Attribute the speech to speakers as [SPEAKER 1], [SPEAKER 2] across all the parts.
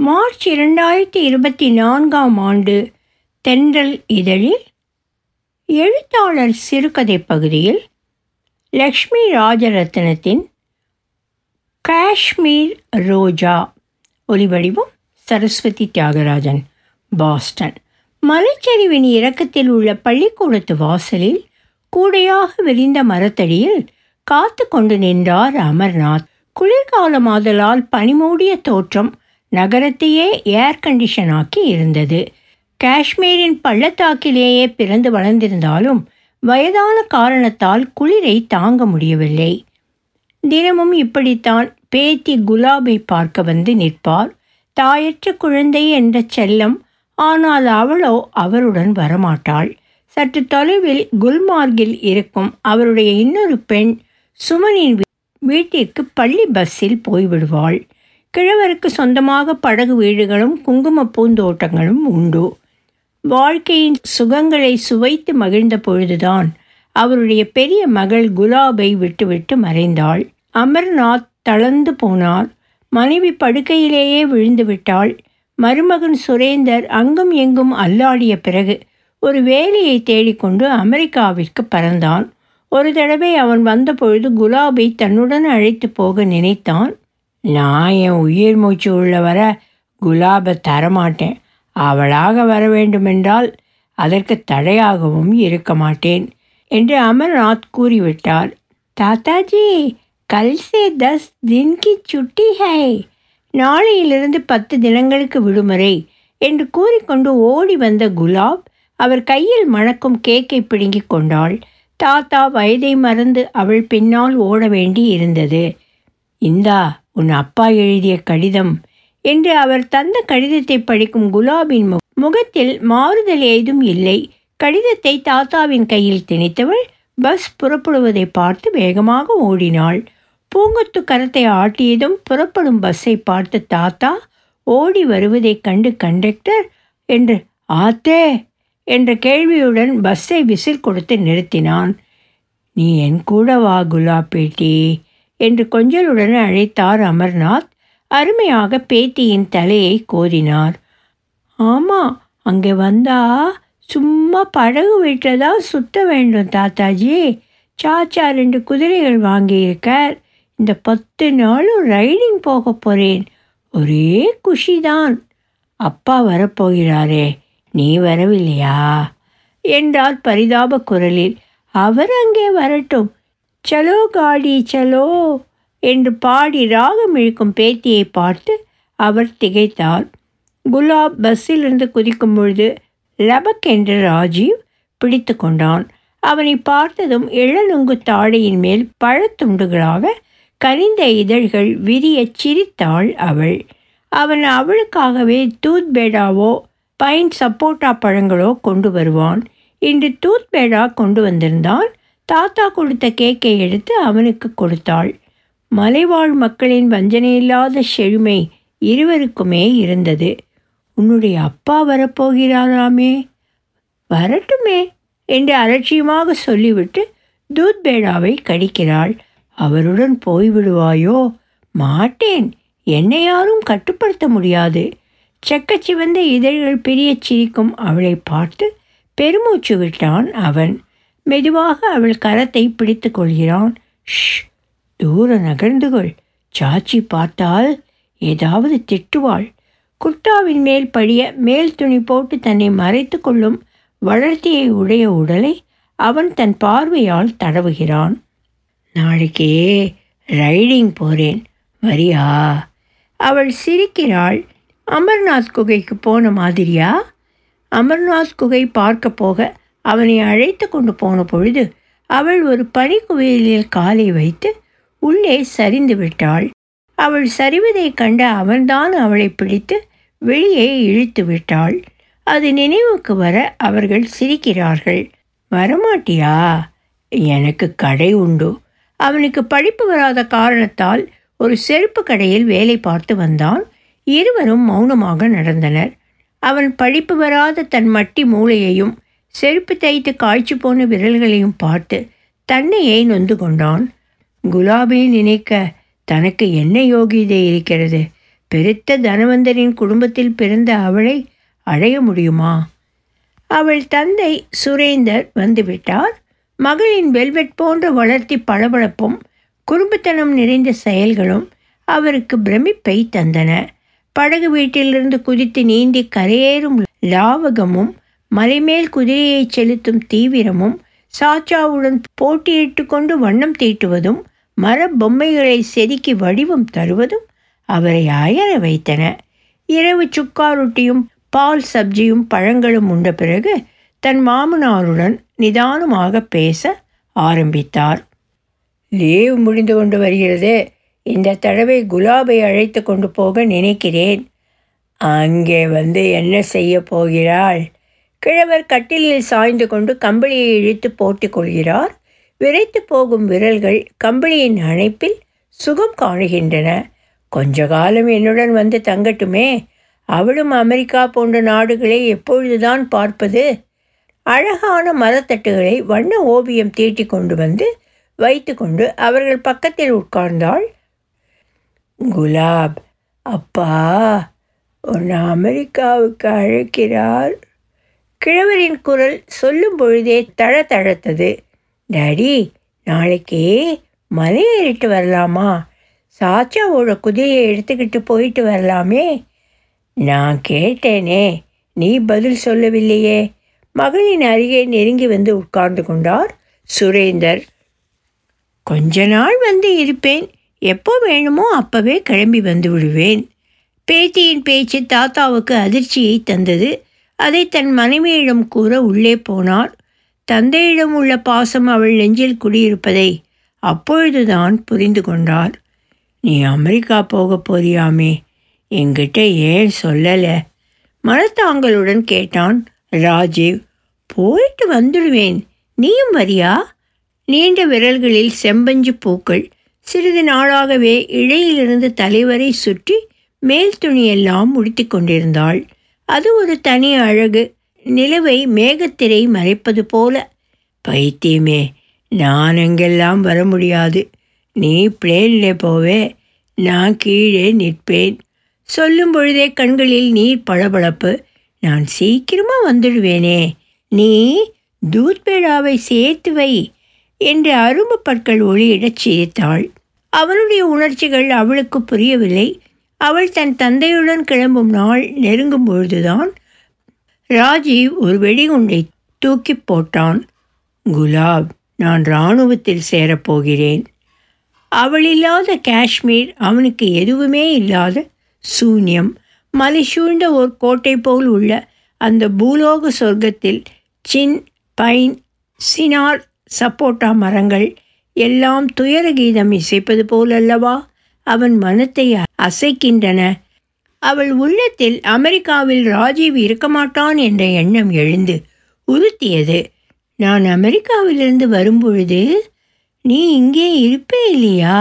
[SPEAKER 1] March இரண்டாயிரத்தி இருபத்தி நான்காம் ஆண்டு தென்றல் இதழில் எழுத்தாளர் சிறுகதை பகுதியில் லக்ஷ்மி ராஜரத்னத்தின் காஷ்மீர் ரோஜா ஒலிவடிவம் சரஸ்வதி தியாகராஜன் பாஸ்டன் மலைச்சரிவின் இறக்கத்தில் உள்ள பள்ளிக்கூடத்து வாசலில் கூடையாக விரிந்த மரத்தடியில் காத்து கொண்டு நின்றார் அமர்நாத் குளிர்காலமாதலால் பனிமூடிய தோற்றம் நகரத்தையே ஏர் கண்டிஷன் ஆக்கி இருந்தது காஷ்மீரின் பள்ளத்தாக்கிலேயே பிறந்து வளர்ந்திருந்தாலும் வயதான காரணத்தால் குளிரை தாங்க முடியவில்லை தினமும் இப்படித்தான் பேத்தி குலாபை பார்க்க வந்து நிற்பார் தாயற்ற குழந்தை என்ற செல்லம் ஆனால் அவளோ அவருடன் வரமாட்டாள் சற்று தொலைவில் குல்மார்கில் இருக்கும் அவருடைய இன்னொரு பெண் சுமனின் வீட்டிற்கு பள்ளி பஸ்ஸில் போய்விடுவாள் கிழவருக்கு சொந்தமாக படகு வீடுகளும் குங்கும பூந்தோட்டங்களும் உண்டு வாழ்க்கையின் சுகங்களை சுவைத்து மகிழ்ந்த பொழுதுதான் அவருடைய பெரிய மகள் குலாபை விட்டுவிட்டு மறைந்தாள் அமர்நாத் தளர்ந்து போனார் மனைவி படுக்கையிலேயே விழுந்து விட்டாள் மருமகன் சுரேந்தர் அங்கும் எங்கும் அல்லாடிய பிறகு ஒரு வேலையை தேடிக்கொண்டு அமெரிக்காவிற்கு பறந்தான் ஒரு தடவை அவன் வந்தபொழுது குலாபை தன்னுடன் அழைத்து போக நினைத்தான் நான் என் உயிர் மூச்சு உள்ள வர குலாபை தரமாட்டேன் அவளாக வர வேண்டுமென்றால் அதற்கு தடையாகவும் இருக்க மாட்டேன் என்று அமர்நாத் கூறிவிட்டார் தாத்தாஜி கல் சே தஸ் தின் கி சுட்டி ஹை நாளையிலிருந்து பத்து தினங்களுக்கு விடுமுறை என்று கூறிக்கொண்டு ஓடி வந்த குலாப் அவர் கையில் மணக்கும் கேக்கை பிடுங்கிக் கொண்டாள் தாத்தா வயதை மறந்து அவள் பின்னால் ஓட வேண்டி இருந்தது இந்தா உன் அப்பா எழுதிய கடிதம் என்று அவர் தந்த கடிதத்தை படிக்கும் குலாபின் முகத்தில் மாறுதல் ஏதும் இல்லை கடிதத்தை தாத்தாவின் கையில் திணித்தவள் பஸ் புறப்படுவதை பார்த்து வேகமாக ஓடினாள் பூங்கொத்து கரத்தை ஆட்டியதும் புறப்படும் பஸ்ஸை பார்த்து தாத்தா ஓடி வருவதைக் கண்டு கண்டக்டர் என்று ஆத்தே என்ற கேள்வியுடன் பஸ்ஸை விசில் கொடுத்து நிறுத்தினான் நீ என் கூட வா குலா பேட்டி என்று கொஞ்சலுடன் அழைத்தார் அமர்நாத் அருமையாக பேத்தியின் தலையை கோதினார் ஆமாம் அங்கே வந்தா சும்மா படகு வீட்டில் தான் சுத்த வேண்டும் தாத்தாஜி சாச்சா ரெண்டு குதிரைகள் வாங்கியிருக்கார் இந்த பத்து நாளும் ரைடிங் போக போகிறேன் ஒரே குஷிதான் அப்பா வரப்போகிறாரே நீ வரவில்லையா என்றார் பரிதாப குரலில் அவர் அங்கே வரட்டும் சலோ காடி சலோ என்று பாடி ராகம் இழுக்கும் பேத்தியை பார்த்து அவர் திகைத்தார் குலாப் பஸ்ஸிலிருந்து குதிக்கும் பொழுது லபக் என்ற ராஜீவ் பிடித்து கொண்டான் அவனை பார்த்ததும் இளநுங்கு தாடையின் மேல் பழத்துண்டுகளாக கனிந்த இதழ்கள் விரிய சிரித்தாள் அவள் அவன் அவளுக்காகவே தூத் பேடாவோ பைன் சப்போட்டா பழங்களோ கொண்டு வருவான் இன்று தூத் பேடா கொண்டு வந்திருந்தான் தாத்தா கொடுத்த கேக்கை எடுத்து அவனுக்கு கொடுத்தாள் மலைவாழ் மக்களின் வஞ்சனையில்லாத செழுமை இருவருக்குமே இருந்தது உன்னுடைய அப்பா வரப்போகிறாராமே வரட்டுமே என்று அலட்சியமாக சொல்லிவிட்டு தூத் பேடாவை கடிக்கிறாள் அவருடன் போய்விடுவாயோ மாட்டேன் என்னை யாரும் கட்டுப்படுத்த முடியாது செக்கச்சிவந்த இதழ்கள் பிரியச் சிரிக்கும் அவளை பார்த்து பெருமூச்சு விட்டான் அவன் மெதுவாக அவள் கரத்தை பிடித்து கொள்கிறான் ஷ் தூர நகர்ந்து கொள் சாச்சி பார்த்தால் ஏதாவது திட்டுவாள் குர்தாவின் மேல் படிய மேல் துணி போட்டு தன்னை மறைத்து கொள்ளும் வளர்த்தியை உடைய உடலை அவன் தன் பார்வையால் தடவுகிறான் நாளைக்கே ரைடிங் போகிறேன் வரியா அவள் சிரிக்கிறாள் அமர்நாத் குகைக்கு போன மாதிரியா அமர்நாத் குகை பார்க்க போக அவனை அழைத்து கொண்டு போன பொழுது அவள் ஒரு பனிக்குவியலில் காலை வைத்து உள்ளே சரிந்து விட்டாள் அவள் சரிவதைக் கண்ட அவன்தான் அவளை பிடித்து வெளியே இழுத்து விட்டாள் அது நினைவுக்கு வர அவர்கள் சிரிக்கிறார்கள் வரமாட்டியா எனக்கு கடை உண்டு அவனுக்கு படிப்பு வராத காரணத்தால் ஒரு செருப்பு கடையில் வேலை பார்த்து வந்தான் இருவரும் மௌனமாக நடந்தனர் அவன் படிப்பு வராத தன் மட்டி மூளையையும் செருப்பு தைத்து காய்ச்சி போன விரல்களையும் பார்த்து தன்னையே நொந்து கொண்டான் குலாபை நினைக்க தனக்கு என்ன யோகியதை இருக்கிறது பெருத்த தனவந்தரின் குடும்பத்தில் பிறந்த அவளை அடைய முடியுமா அவள் தந்தை சுரேந்தர் வந்துவிட்டார் மகளின் வெல்வெட் போன்ற வளர்த்தி பளபளப்பும் குறும்புத்தனம் நிறைந்த செயல்களும் அவருக்கு பிரமிப்பை தந்தன படகு வீட்டிலிருந்து குதித்து நீந்தி கரையேறும் லாவகமும் மலைமேல் குதிரையை செலுத்தும் தீவிரமும் சாச்சாவுடன் போட்டியிட்டு கொண்டு வண்ணம் தீட்டுவதும் மர பொம்மைகளை செதுக்கி வடிவம் தருவதும் அவரை அயர வைத்தன இரவு சுக்கா ரொட்டியும் பால் சப்ஜியும் பழங்களும் உண்ட பிறகு தன் மாமனாருடன் நிதானமாக பேச ஆரம்பித்தார் லீவ் முடிந்து கொண்டு வருகிறது இந்த தடவை குலாபை அழைத்து கொண்டு போக நினைக்கிறேன் அங்கே வந்து என்ன செய்ய போகிறாள் கிழவர் கட்டிலில் சாய்ந்து கொண்டு கம்பளியை இழுத்து போட்டிக் கொள்கிறார் விரைத்து போகும் விரல்கள் கம்பளியின் அணைப்பில் சுகம் காணுகின்றன கொஞ்ச காலம் என்னுடன் வந்து தங்கட்டுமே அவளும் அமெரிக்கா போன்ற நாடுகளை எப்பொழுதுதான் பார்ப்பது அழகான மரத்தட்டுகளை வண்ண ஓவியம் தீட்டி கொண்டு வந்து வைத்துக்கொண்டு அவர்கள் பக்கத்தில் உட்கார்ந்தாள் குலாப் அப்பா உன்னை அமெரிக்காவுக்கு அழைக்கிறார் கிழவரின் குரல் சொல்லும் பொழுதே தழ தழத்தது டாடி நாளைக்கு மலை ஏறிட்டு வரலாமா சாச்சாவோட குதிரையை எடுத்துக்கிட்டு போயிட்டு வரலாமே நான் கேட்டேனே நீ பதில் சொல்லவில்லையே மகளின் அருகே நெருங்கி வந்து உட்கார்ந்து கொண்டார் சுரேந்தர் கொஞ்ச நாள் வந்து இருப்பேன் எப்போ வேணுமோ அப்பவே கிளம்பி வந்து விடுவேன் பேத்தியின் பேச்சு தாத்தாவுக்கு அதிர்ச்சியை தந்தது அதை தன் மனைவியிடம் கூற உள்ளே போனார் தந்தையிடம் உள்ள பாசம் அவள் நெஞ்சில் குடியிருப்பதை அப்பொழுதுதான் புரிந்து கொண்டார் நீ அமெரிக்கா போக போறியாமே என்கிட்ட ஏன் சொல்லலை மனத்தாங்களுடன் கேட்டான் ராஜீவ் போயிட்டு வந்துடுவேன் நீயும் வரியா நீண்ட விரல்களில் செம்பஞ்சு பூக்கள் சிறிது நாளாகவே இழையிலிருந்து தலைவரை சுற்றி மேல் துணியெல்லாம் முடித்து கொண்டிருந்தாள் அது ஒரு தனி அழகு நிலவை மேகத்திரை மறைப்பது போல பைத்தியமே நான் அங்கெல்லாம் வர முடியாது நீ பிளேனில் போவே நான் கீழே நிற்பேன் சொல்லும் பொழுதே கண்களில் நீர் பளபளப்பு நான் சீக்கிரமாக வந்துடுவேனே நீ தூத்பேடாவை சேர்த்து வை என்று அரும்பு பற்கள் ஒளியிடச் சிரித்தாள் அவனுடைய உணர்ச்சிகள் அவளுக்கு புரியவில்லை அவள் தன் தந்தையுடன் கிளம்பும் நாள் நெருங்கும் பொழுதுதான் ராஜீவ் ஒரு வெடிகுண்டை தூக்கி போட்டான் குலாப் நான் இராணுவத்தில் சேரப்போகிறேன் அவள் இல்லாத காஷ்மீர் அவனுக்கு எதுவுமே இல்லாத சூன்யம் மலை சூழ்ந்த ஒரு கோட்டை போல் உள்ள அந்த பூலோக சொர்க்கத்தில் சின் பைன் சினார் சப்போட்டா மரங்கள் எல்லாம் துயர கீதம் இசைப்பது போலல்லவா அவன் மனத்தை அசைக்கின்றன அவள் உள்ளத்தில் அமெரிக்காவில் ராஜீவ் இருக்க மாட்டான் என்ற எண்ணம் எழுந்து உறுத்தியது நான் அமெரிக்காவிலிருந்து வரும்பொழுது நீ இங்கே இருப்பே இல்லையா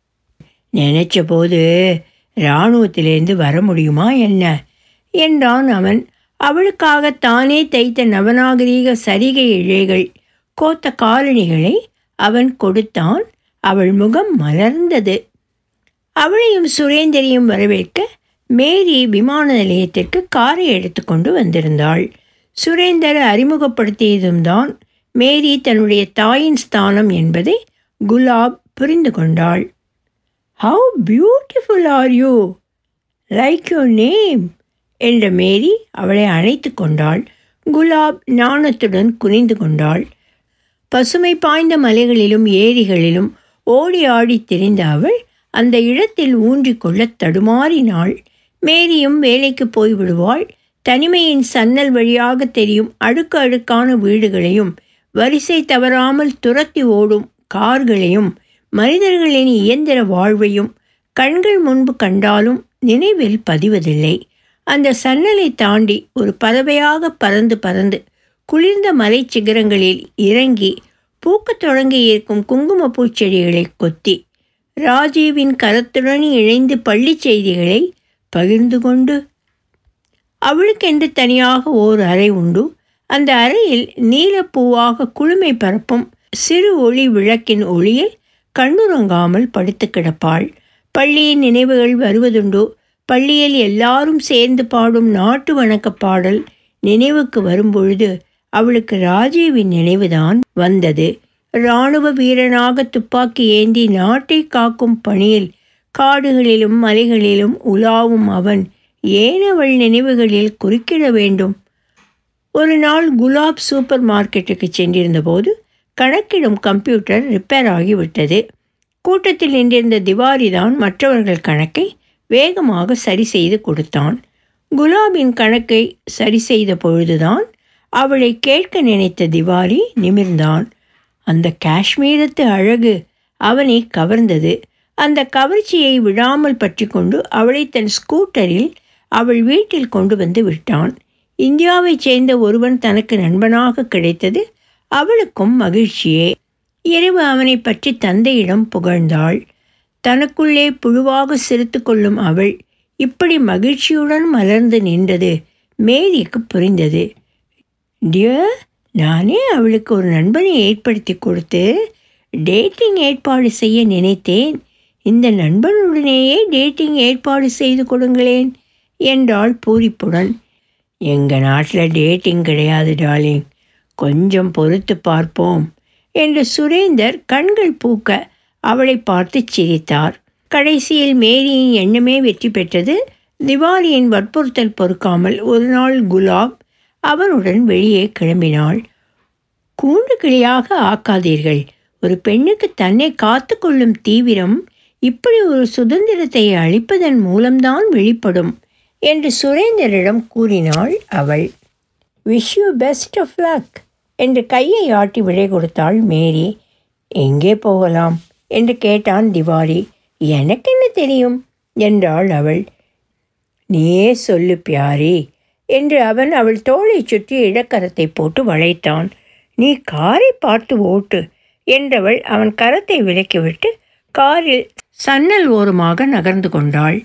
[SPEAKER 1] நினைச்ச போது இராணுவத்திலேருந்து வர முடியுமா என்ன என்றான் அவன் அவளுக்காக தானே தைத்த நவநாகரீக சரிகை இழைகள் கோத்த காலணிகளை அவன் கொடுத்தான் அவள் முகம் மலர்ந்தது அவளையும் சுரேந்தரையும் வரவேற்க மேரி விமான நிலையத்திற்கு காரை எடுத்துக்கொண்டு வந்திருந்தாள் சுரேந்தர் அறிமுகப்படுத்தியதும் தான் மேரி தன்னுடைய தாயின் ஸ்தானம் என்பதை குலாப் புரிந்து கொண்டாள் how beautiful are you like your name என்ற மேரி அவளை அணைத்து கொண்டாள் குலாப் நாணத்துடன் குனிந்து கொண்டாள் பசுமை பாய்ந்த மலைகளிலும் ஏரிகளிலும் ஓடி ஆடி திரிந்த அவள் அந்த இடத்தில் ஊன்றிக்கொள்ள தடுமாறினாள் மேரியும் வேலைக்கு போய்விடுவாள் தனிமையின் சன்னல் வழியாக தெரியும் அடுக்கு அடுக்கான வீடுகளையும் வரிசை தவறாமல் துரத்தி ஓடும் கார்களையும் மனிதர்களின் இயந்திர வாழ்வையும் கண்கள் முன்பு கண்டாலும் நினைவில் பதிவதில்லை அந்த சன்னலை தாண்டி ஒரு பறவையாக பறந்து பறந்து குளிர்ந்த மலை சிகரங்களில் இறங்கி பூக்கத் தொடங்கி இருக்கும் குங்கும பூச்செடிகளை கொத்தி ராஜீவின் கரத்துடன் இணைந்து பள்ளி செய்திகளை பகிர்ந்து கொண்டு அவளுக்கென்று தனியாக ஓர் அறை உண்டு அந்த அறையில் நீலப்பூவாக குளுமை பரப்பும் சிறு ஒளி விளக்கின் ஒளியில் கண்ணுறங்காமல் படுத்து கிடப்பாள் பள்ளியின் நினைவுகள் வருவதுண்டு பள்ளியில் எல்லாரும் சேர்ந்து பாடும் நாட்டு வணக்க பாடல் நினைவுக்கு வரும்பொழுது அவளுக்கு ராஜீவின் நினைவுதான் வந்தது இராணுவ வீரனாக துப்பாக்கி ஏந்தி நாட்டை காக்கும் பணியில் காடுகளிலும் மலைகளிலும் உலாவும் அவன் ஏன் அவள் நினைவுகளில் குறுக்கிட வேண்டும் ஒரு நாள் குலாப் சூப்பர் மார்க்கெட்டுக்கு சென்றிருந்தபோது கணக்கிடும் கம்ப்யூட்டர் ரிப்பேர் ஆகிவிட்டது கூட்டத்தில் நின்றிருந்த திவாரி தான் மற்றவர்கள் கணக்கை வேகமாக சரி செய்து கொடுத்தான் குலாபின் கணக்கை சரி செய்த பொழுதுதான் அவளை கேட்க நினைத்த திவாரி நிமிர்ந்தான் அந்த காஷ்மீரத்து அழகு அவனை கவர்ந்தது அந்த கவர்ச்சியை விடாமல் பற்றி கொண்டு அவளை தன் ஸ்கூட்டரில் அவள் வீட்டில் கொண்டு வந்து விட்டான் இந்தியாவைச் சேர்ந்த ஒருவன் தனக்கு நண்பனாக கிடைத்தது அவளுக்கும் மகிழ்ச்சியே இரவு அவனை பற்றி தந்தையிடம் புகழ்ந்தாள் தனக்குள்ளே புழுவாக சிரித்து கொள்ளும் அவள் இப்படி மகிழ்ச்சியுடன் மலர்ந்து நின்றது மேரிக்கு புரிந்தது டியர் நானே அவளுக்கு ஒரு நண்பனை ஏற்படுத்தி கொடுத்து டேட்டிங் ஏற்பாடு செய்ய நினைத்தேன் இந்த நண்பனுடனேயே டேட்டிங் ஏற்பாடு செய்து கொடுங்களேன் என்றாள் பூரிப்புடன் எங்கள் நாட்டில் டேட்டிங் கிடையாது டார்லிங் கொஞ்சம் பொறுத்து பார்ப்போம் என்று சுரேந்தர் கண்கள் பூக்க அவளை பார்த்து சிரித்தார் கடைசியில் மேரியின் எண்ணமே வெற்றி பெற்றது திவாலியின் வற்புறுத்தல் பொறுக்காமல் ஒரு நாள் குலாப் அவனுடன் வெளியே கிளம்பினாள் கூண்டு கிளியாக ஆக்காதீர்கள் ஒரு பெண்ணுக்கு தன்னை காத்து கொள்ளும் தீவிரம் இப்படி ஒரு சுதந்திரத்தை அளிப்பதன் மூலம்தான் வெளிப்படும் என்று சுரேந்தரிடம் கூறினாள் அவள் wish you best of luck என்று கையை ஆட்டி விடை கொடுத்தாள் மேரி எங்கே போகலாம் என்று கேட்டான் திவாரி எனக்கு என்ன தெரியும் என்றாள் அவள் நீயே சொல்லு பியாரி என்று அவன் அவள் தோளை சுற்றி இடக்கரத்தை போட்டு வளைத்தான் நீ காரை பார்த்து ஓட்டு என்றவள் அவன் கரத்தை விலக்கிவிட்டு காரில் சன்னல் ஓரமாக நகர்ந்து கொண்டாள்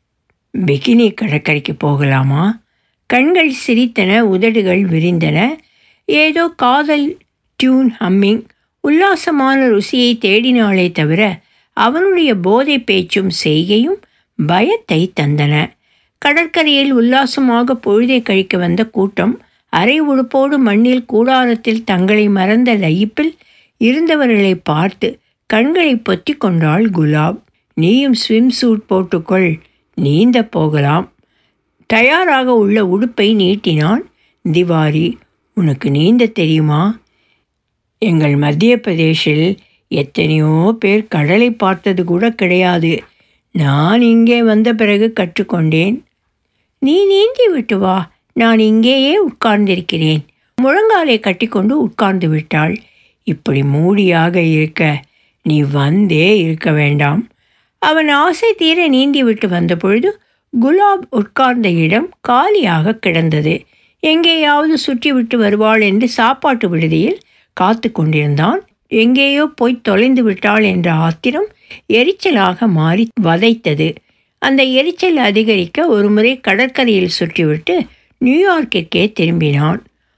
[SPEAKER 1] பிகினி கடற்கரைக்கு போகலாமா கண்கள் சிரித்தன உதடுகள் விரிந்தன ஏதோ காதல் டியூன் ஹம்மிங் உல்லாசமான ருசியை தேடினாளே தவிர அவனுடைய போதை பேச்சும் செய்கையும் பயத்தை தந்தன கடற்கரையில் உல்லாசமாக பொழுதை கழிக்க வந்த கூட்டம் அரை உடுப்போடு மண்ணில் கூடாரத்தில் தங்களை மறந்த லயிப்பில் இருந்தவர்களை பார்த்து கண்களை பொத்தி கொண்டாள் குலாப் நீயும் ஸ்விம் சூட் போட்டுக்கொள் நீந்த போகலாம் தயாராக உள்ள உடுப்பை நீட்டினான் திவாரி உனக்கு நீந்த தெரியுமா எங்கள் மத்திய பிரதேசில் எத்தனையோ பேர் கடலை பார்த்தது கூட கிடையாது நான் இங்கே வந்த பிறகு கற்றுக்கொண்டேன் நீ நீந்தி விட்டு வா நான் இங்கேயே உட்கார்ந்திருக்கிறேன் முழங்காலை கட்டிக்கொண்டு உட்கார்ந்து விட்டாள் இப்படி மூடியாக இருக்க நீ வந்தே இருக்க வேண்டாம் அவன் ஆசை தீர நீந்தி விட்டு வந்தபொழுது குலாப் உட்கார்ந்த இடம் காலியாக கிடந்தது எங்கேயாவது சுற்றி விட்டு வருவாள் என்று சாப்பாட்டு விடுதியில் காத்து கொண்டிருந்தான் எங்கேயோ போய் தொலைந்து விட்டாள் என்ற ஆத்திரம் எரிச்சலாக மாறி வதைத்தது அந்த எரிச்சல் அதிகரிக்க ஒருமுறை கடற்கரையில் சுற்றிவிட்டு நியூயார்க்கிற்கே திரும்பினான்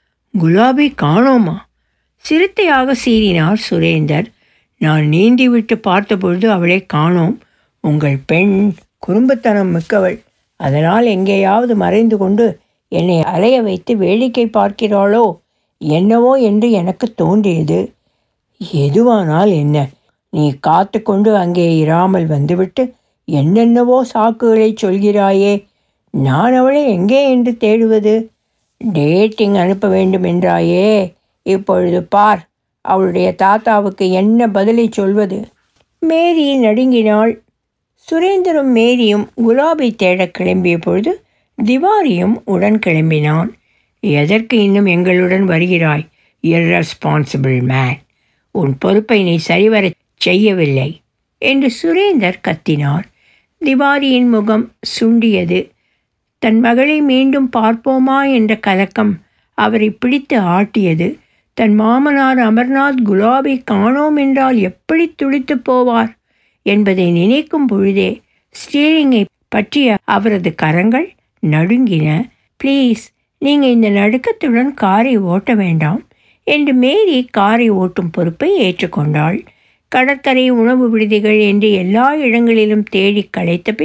[SPEAKER 1] குலாபி காணோமா சிறுத்தையாக சீறினார் சுரேந்தர் நான் நீந்தி விட்டு பார்த்தபொழுது அவளை காணோம் உங்கள் பெண் குறும்புத்தனம் மிக்கவள் அதனால் எங்கேயாவது மறைந்து கொண்டு என்னை அலைய வைத்து வேடிக்கை பார்க்கிறாளோ என்னவோ என்று எனக்கு தோன்றியது எதுவானால் என்ன நீ காத்து கொண்டு அங்கே இராமல் வந்துவிட்டு என்னென்னவோ சாக்குகளை சொல்கிறாயே நான் அவளை எங்கே என்று தேடுவது டேட்டிங் அனுப்ப வேண்டும் என்றாயே இப்பொழுது பார் அவளுடைய தாத்தாவுக்கு என்ன பதிலை சொல்வது மேரி நடுங்கினாள் சுரேந்தரும் மேரியும் குலாபை தேடக் கிளம்பிய பொழுது திவாரியும் உடன் கிளம்பினான் எதற்கு இன்னும் எங்களுடன் வருகிறாய் இர்ரெஸ்பான்சிபிள் மேன் உன் பொறுப்பை நீ சரிவர செய்யவில்லை என்று சுரேந்தர் கத்தினார் திவாரியின் முகம் சுண்டியது தன் மகளை மீண்டும் பார்ப்போமா என்ற கலக்கம் அவரை பிடித்து ஆட்டியது தன் மாமனார் அமர்நாத் குலாபை காணோம் என்றால் எப்படி துடித்து போவார் என்பதை நினைக்கும் பொழுதே ஸ்டீரிங்கை பற்றிய அவரது கரங்கள் நடுங்கின ப்ளீஸ் நீங்கள் இந்த நடுக்கத்துடன் காரை ஓட்ட வேண்டாம் என்று மேரி காரை ஓட்டும் பொறுப்பை ஏற்றுக்கொண்டாள் கடற்கரை உணவு விடுதிகள் என்று எல்லா இடங்களிலும் தேடி களைத்த பின்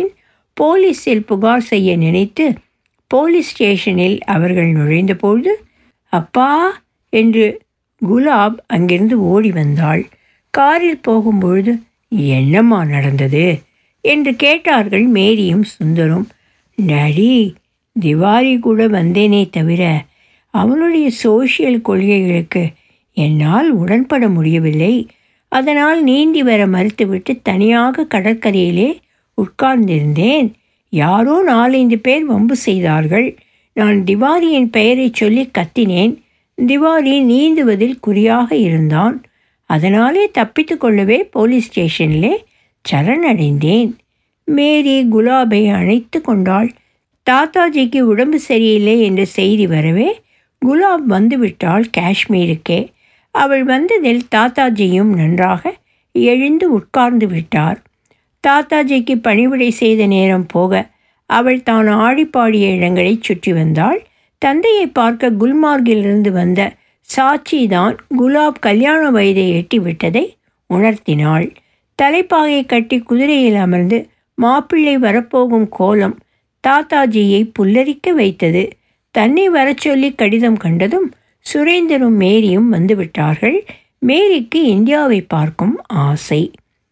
[SPEAKER 1] போலீஸில் புகார் செய்ய நினைத்து போலீஸ் ஸ்டேஷனில் அவர்கள் நுழைந்தபோது அப்பா என்று குலாப் அங்கிருந்து ஓடி வந்தாள் காரில் போகும்பொழுது என்னம்மா நடந்தது என்று கேட்டார்கள் மேரியும் சுந்தரும் டாடி திவாரி கூட வந்தேனே தவிர அவனுடைய சோஷியல் கொள்கைகளுக்கு என்னால் உடன்பட முடியவில்லை அதனால் நீந்தி வர மறுத்துவிட்டு தனியாக கடற்கரையிலே உட்கார்ந்திருந்தேன் யாரோ நாலைந்து பேர் வம்பு செய்தார்கள் நான் திவாரியின் பெயரை சொல்லி கத்தினேன் திவாரி நீந்துவதில் குறியாக இருந்தான் அதனாலே தப்பித்து கொள்ளவே போலீஸ் ஸ்டேஷனிலே சரணடைந்தேன் மேரி குலாபை அணைத்து கொண்டாள் தாத்தாஜிக்கு உடம்பு சரியில்லை என்ற செய்தி வரவே குலாப் வந்துவிட்டாள் காஷ்மீருக்கே அவள் வந்ததில் தாத்தாஜியும் நன்றாக எழுந்து உட்கார்ந்து விட்டார் தாத்தாஜிக்கு பணிவிடை செய்த நேரம் போக அவள் தான் ஆடிப்பாடிய இடங்களை சுற்றி வந்தாள் தந்தையை பார்க்க குல்மார்கிலிருந்து வந்த சாட்சி தான் குலாப் கல்யாண வயதை எட்டி விட்டதை உணர்த்தினாள் தலைப்பாகை கட்டி குதிரையில் அமர்ந்து மாப்பிள்ளை வரப்போகும் கோலம் தாத்தாஜியை புல்லரிக்க வைத்தது தன்னை வரச் சொல்லி கடிதம் கண்டதும் சுரேந்தரும் மேரியும் வந்துவிட்டார்கள் மேரிக்கு இந்தியாவை பார்க்கும் ஆசை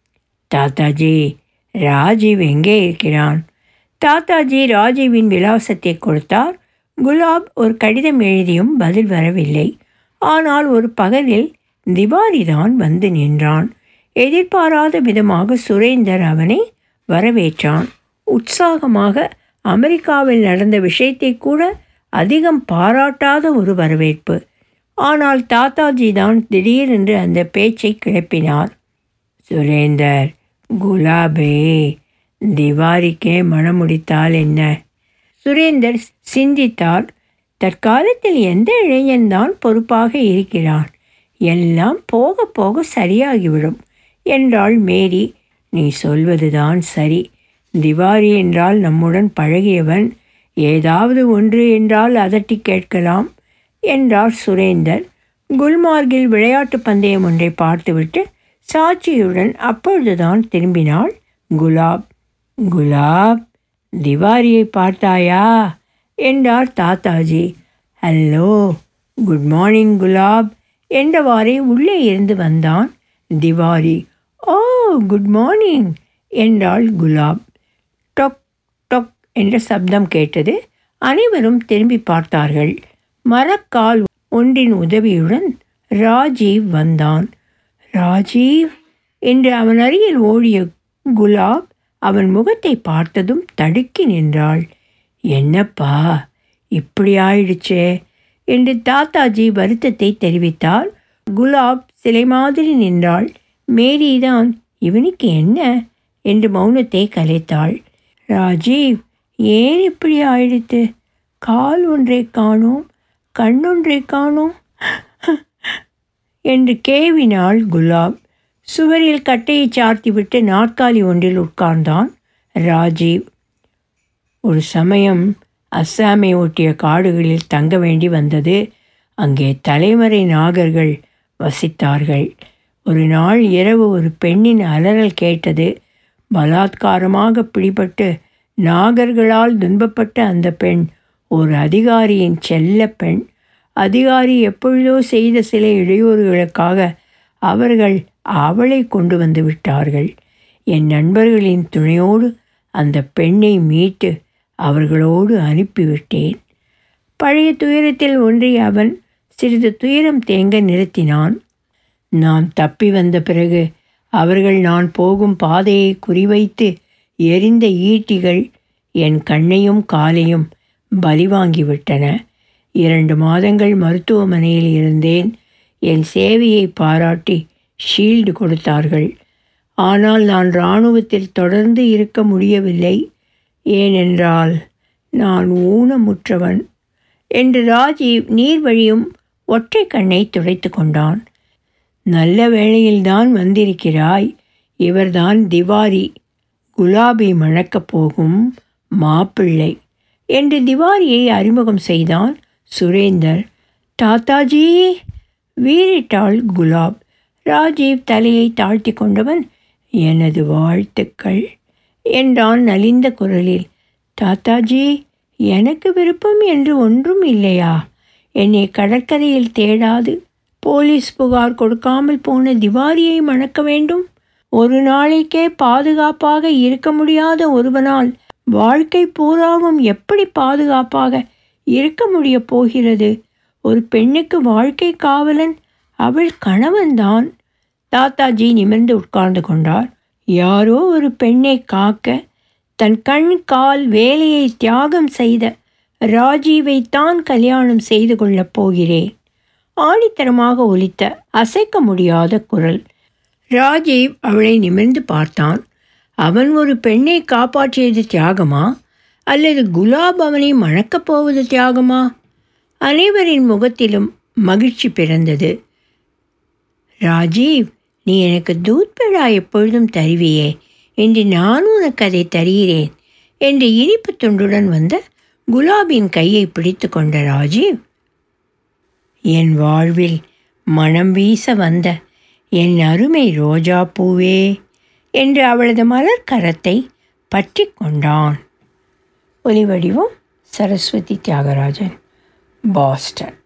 [SPEAKER 1] தாத்தாஜி ராஜீவ் எங்கே இருக்கிறான் தாத்தாஜி ராஜீவின் விலாசத்தை கொடுத்தார் குலாப் ஒரு கடிதம் எழுதியும் பதில் வரவில்லை ஆனால் ஒரு பகலில் திவாரி தான் வந்து நின்றான் எதிர்பாராத விதமாக சுரேந்தர் அவனை வரவேற்றான் உற்சாகமாக அமெரிக்காவில் நடந்த விஷயத்தை கூட அதிகம் பாராட்டாத ஒரு வரவேற்பு ஆனால் தாத்தாஜி தான் திடீரென்று அந்த பேச்சை கிளப்பினார் சுரேந்தர் குலாபே திவாரிக்கே மணமுடித்தால் என்ன சுரேந்தர் சிந்தித்தார் தற்காலத்தில் எந்த இளைஞன்தான் பொறுப்பாக இருக்கிறான் எல்லாம் போக போக சரியாகிவிடும் என்றாள் மேரி நீ சொல்வதுதான் சரி திவாரி என்றால் நம்முடன் பழகியவன் ஏதாவது ஒன்று என்றால் அதட்டி கேட்கலாம் என்றார் சுரேந்தர் குல்மார்கில் விளையாட்டு பந்தயம் ஒன்றை பார்த்துவிட்டு சாட்சியுடன் அப்பொழுதுதான் திரும்பினாள் குலாப் குலாப் திவாரியை பார்த்தாயா என்றார் தாத்தாஜி ஹலோ குட் மார்னிங் குலாப் என்றவாறே உள்ளே இருந்து வந்தான் திவாரி ஓ குட் மார்னிங் என்றாள் குலாப் டொக் டொக் என்ற சப்தம் கேட்டது அனைவரும் திரும்பி பார்த்தார்கள் மரக்கால் ஒன்றின் உதவியுடன் ராஜீவ் வந்தான் ராஜீவ் என்று அவன் அருகில் ஓடிய குலாப் அவன் முகத்தை பார்த்ததும் தடுக்கி நின்றாள் என்னப்பா இப்படி ஆயிடுச்சே என்று தாத்தாஜி வருத்தத்தை தெரிவித்தார் குலாப் சிலை மாதிரி நின்றாள் மேரிதான் இவனுக்கு என்ன என்று மௌனத்தை கலைத்தாள் ராஜீவ் ஏன் இப்படி ஆயிடுத்து கால் ஒன்றை காணோம் கண்ணொன்றை காணோம் என்று கேவினாள் குலாப் சுவரில் கட்டையை சார்த்திவிட்டு நாற்காலி ஒன்றில் உட்கார்ந்தான் ராஜீவ் ஒரு சமயம் அஸ்ஸாமை ஒட்டிய காடுகளில் தங்க வேண்டி வந்தது அங்கே தலைமறை நாகர்கள் வசித்தார்கள் ஒரு நாள் இரவு ஒரு பெண்ணின் அலறல் கேட்டது பலாத்காரமாக பிடிபட்டு நாகர்களால் துன்பப்பட்ட அந்த பெண் ஒரு அதிகாரியின் செல்ல பெண் அதிகாரி எப்பொழுதோ செய்த சில இடையூறுகளுக்காக அவர்கள் அவளை கொண்டு வந்து விட்டார்கள் என் நண்பர்களின் துணையோடு அந்த பெண்ணை மீட்டு அவர்களோடு அனுப்பிவிட்டேன் பழைய துயரத்தில் ஒன்றிய அவன் சிறிது துயரம் தேங்க நிறுத்தினான் நான் தப்பி வந்த பிறகு அவர்கள் நான் போகும் பாதையை குறிவைத்து எரிந்த ஈட்டிகள் என் கண்ணையும் காலையும் பலிவாங்கிவிட்டன இரண்டு மாதங்கள் மருத்துவமனையில் இருந்தேன் என் சேவையை பாராட்டி ஷீல்டு கொடுத்தார்கள் ஆனால் நான் இராணுவத்தில் தொடர்ந்து இருக்க முடியவில்லை ஏனென்றால் நான் ஊனமுற்றவன் என்று ராஜீவ் நீர் வழியும் ஒற்றை கண்ணை துடைத்து கொண்டான் நல்ல வேளையில்தான் வந்திருக்கிறாய் இவர்தான் திவாரி குலாபி மணக்கப் போகும் மாப்பிள்ளை என்று திவாரியை அறிமுகம் செய்தான் சுரேந்தர் தாத்தாஜி வீறிட்டாள் குலாப் ராஜீவ் தலையை தாழ்த்தி கொண்டவன் எனது வாழ்த்துக்கள் என்றான் நலிந்த குரலில் தாத்தாஜி எனக்கு விருப்பம் என்று ஒன்றும் இல்லையா என்னை கடற்கரையில் தேடாது போலீஸ் புகார் கொடுக்காமல் போன திவாரியை மணக்க வேண்டும் ஒரு நாளைக்கே பாதுகாப்பாக இருக்க முடியாத ஒருவனால் வாழ்க்கை பூராவும் எப்படி பாதுகாப்பாக இருக்க முடியப் போகிறது ஒரு பெண்ணுக்கு வாழ்க்கை காவலன் அவள் கணவன்தான் தாத்தாஜி நிமிர்ந்து உட்கார்ந்து கொண்டார் யாரோ ஒரு பெண்ணை காக்க தன் கண் கால் வேலையை தியாகம் செய்த ராஜீவைத்தான் கல்யாணம் செய்து கொள்ளப் போகிறேன் ஆணித்தரமாக ஒலித்த அசைக்க முடியாத குரல் ராஜீவ் அவளை நிமிர்ந்து பார்த்தான் அவன் ஒரு பெண்ணை காப்பாற்றியது தியாகமா அல்லது குலாப் அவனை மணக்கப் போவது தியாகமா அனைவரின் முகத்திலும் மகிழ்ச்சி பிறந்தது ராஜீவ் நீ எனக்கு தூத் பேடா எப்பொழுதும் தருவியே என்று நான் உனக்கு அதை தருகிறேன் என்று இனிப்பு துண்டுடன் வந்த குலாபின் கையை பிடித்து கொண்ட ராஜீவ் என் வாழ்வில் மனம் வீச வந்த என் அருமை ரோஜா பூவே என்று அவளது மலர் கரத்தை பற்றி கொண்டான் ஒலிவடிவம் சரஸ்வதி தியாகராஜன் பாஸ்டன்